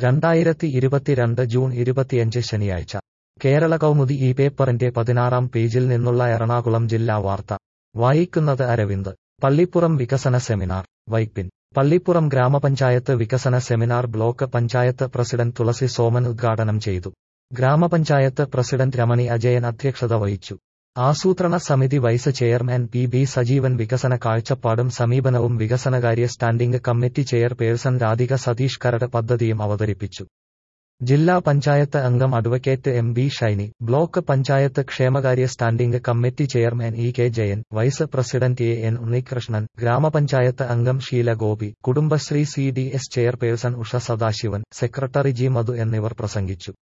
രണ്ടായിരത്തി ഇരുപത്തിരണ്ട് ജൂൺ ഇരുപത്തിയഞ്ച് ശനിയാഴ്ച കേരള കൗമുദി ഈ പേപ്പറിന്റെ പതിനാറാം പേജിൽ നിന്നുള്ള എറണാകുളം ജില്ലാ വാർത്ത വായിക്കുന്നത് അരവിന്ദ് പള്ളിപ്പുറം വികസന സെമിനാർ വൈപ്പിൻ പള്ളിപ്പുറം ഗ്രാമപഞ്ചായത്ത് വികസന seminar block panchayat president Thulasi Soman ഉദ്ഘാടനം ചെയ്തു ഗ്രാമപഞ്ചായത്ത് പ്രസിഡന്റ് രമണി അജയൻ അധ്യക്ഷത വഹിച്ചു ആസൂത്രണ സമിതി vice chairman P B Sajeevan വികസന കാഴ്ചപ്പാടും സമീപനവും വികസനകാര്യ standing committee chairperson Radhika Satheesh കരട് പദ്ധതിയും അവതരിപ്പിച്ചു ജില്ലാ പഞ്ചായത്ത് അംഗം advocate M B Shiny block panchayat ക്ഷേമകാര്യ standing committee chairman E K Jayan vice president A N Unnikrishnan grama panchayat അംഗം Sheela Gopi Kudumbashree C D S chairperson Usha Sadasivan secretary G Madhu എന്നിവർ പ്രസംഗിച്ചു